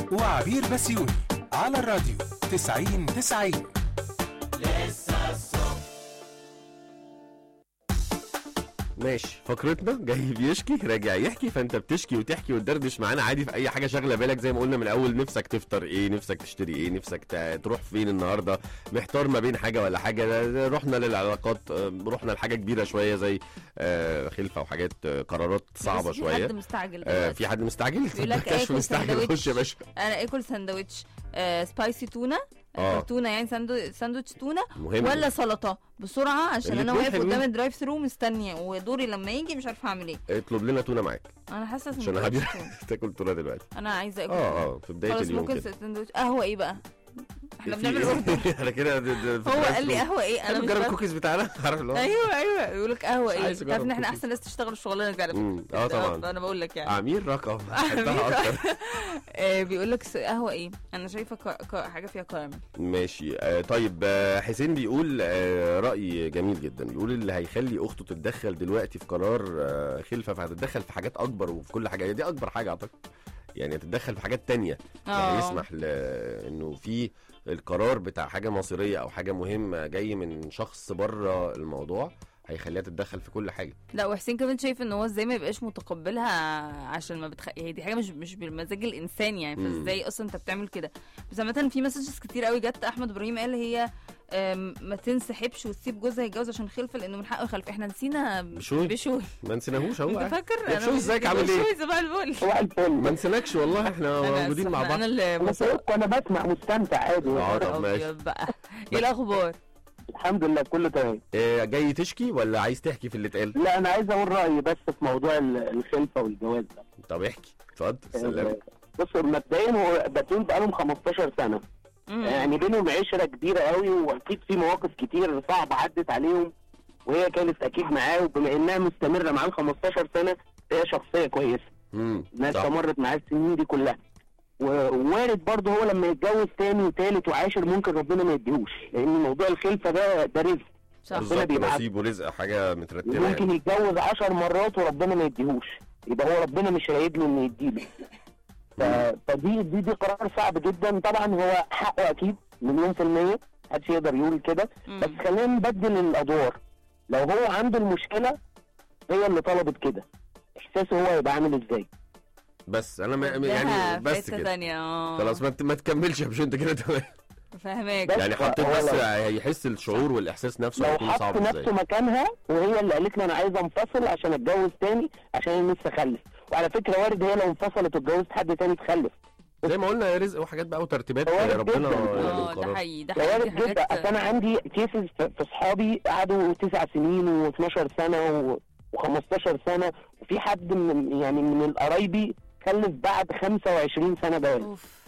وعبير بسيوني على الراديو 90 90 ماشي فقرتنا جاي بيشكي راجع يحكي فانت بتشكي وتحكي وتدردش معانا عادي في اي حاجه شاغله بالك زي ما قلنا من الاول نفسك تفطر ايه نفسك تشتري ايه نفسك ت- تروح فين النهارده محتار ما بين حاجه ولا حاجه ده- ده رحنا للعلاقات آه، رحنا لحاجه كبيره شويه زي آه، خلفه وحاجات آه، قرارات صعبه بس في شويه حد مستعجل آه، دلوقتي. في حد مستعجل بيقول لك كشف آكل مستعجل سندوتش. خش يا باشا انا اكل سندوتش آه سبايسي تونه آه. آه. تونه يعني ساندو- ساندوتش تونه مهم ولا سلطه بسرعه عشان انا الاتنين واقف حلوين. قدام الدرايف ثرو مستنيه ودوري لما يجي مش عارفه اعمل ايه اطلب لنا تونه معاك انا حاسه عشان سندوتش هدي تونة. تاكل تونه دلوقتي انا عايزه اكل اه اه في بدايه خلاص اليوم ممكن كده سندوتش قهوه ايه بقى احنا في بنعمل إيه؟ اوردر انا كده ده- ده- في هو الدرايف قال لي ثرو. قهوه ايه انا انا مش بجرب فاهمة. الكوكيز بتاعنا عارف اللي هو ايوه ايوه يقول لك قهوه ايه عايز تعرف أجرب ان احنا كوكيز. احسن ناس تشتغل الشغلانه دي على فكرة. مم. اه طبعا انا بقول لك يعني عميل رقم بحبها اكتر آه بيقول لك س- قهوه ايه انا شايفه ك... ك... حاجه فيها كراميل ماشي آه طيب آه حسين بيقول آه رأي جميل جدا بيقول اللي هيخلي اخته تتدخل دلوقتي في قرار آه خلفه فهتتدخل في حاجات اكبر وفي كل حاجه دي اكبر حاجه اعتقد يعني هتتدخل في حاجات تانية يعني آه. يسمح ل... انه في القرار بتاع حاجه مصيريه او حاجه مهمه جاي من شخص بره الموضوع هيخليها تتدخل في كل حاجه لا وحسين كمان شايف ان هو ازاي ما يبقاش متقبلها عشان ما بتخ... هي دي حاجه مش مش بالمزاج الانساني يعني مم. فازاي اصلا انت بتعمل كده بس عامه في مسجز كتير قوي جت احمد ابراهيم قال هي أم، ما تنسحبش وتسيب جوزها يتجوز عشان خلفه لانه من حقه يخلف احنا نسينا بشوي بشوي ما نسيناهوش اهو انت فاكر يا بشوي ازيك عامل ايه؟ بشوي صباح الفل صباح الفل ما نسيناكش والله احنا أنا موجودين آسفة، مع بعض انا اللي انا سايبكم انا بسمع مستمتع عادي آه، طب أبيض ماشي. بقى ايه الاخبار الحمد لله كله تمام آه، جاي تشكي ولا عايز تحكي في اللي اتقال لا انا عايز اقول رايي بس في موضوع ال- الخلفه والجواز ده طب احكي اتفضل سلام بص مبدئيا هو باتنين بقالهم 15 سنه مم. يعني بينهم عشره كبيره قوي واكيد في مواقف كتير صعبه عدت عليهم وهي كانت اكيد معاه وبما انها مستمره معاه ال 15 سنه هي شخصيه كويسه امم انها صح استمرت معاه السنين دي كلها و- ووارد برضه هو لما يتجوز تاني وتالت وعاشر ممكن ربنا ما يديهوش لان موضوع الخلفه ده ده رزق صح بالظبط بيبعت. نصيب ورزق حاجه مترتبه ممكن يعني يتجوز عشر مرات وربنا ما يديهوش يبقى هو ربنا مش رايد له انه يديله ف... فدي دي دي قرار صعب جدا طبعا هو حقه اكيد مليون في المية محدش يقدر يقول كده مم. بس خلينا نبدل الادوار لو هو عنده المشكلة هي اللي طلبت كده احساسه هو هيبقى عامل ازاي بس انا ما ده يعني في بس حتة كده تانية اه خلاص ما, ت- ما تكملش يا باشا انت كده تمام فاهماك بس يعني هو- حطيت هو بس لو- هيحس الشعور والاحساس نفسه لو هيكون حط صعب ازاي نفسه مكانها وهي اللي قالت له انا عايزه انفصل عشان اتجوز تاني عشان انا لسه اخلف وعلى فكره وارد هي لو انفصلت واتجوزت حد تاني تخلف زي ما قلنا رزق وحاجات بقى وترتيبات وارد ربنا جداً. يعني اه ده القرار. حقيقي ده ده حقيقي وارد دي جدا حاجات اصل انا عندي كيسز في في اصحابي قعدوا تسع سنين و12 سنه و15 سنه وفي حد من يعني من قرايبي خلف بعد 25 سنه جواز اوف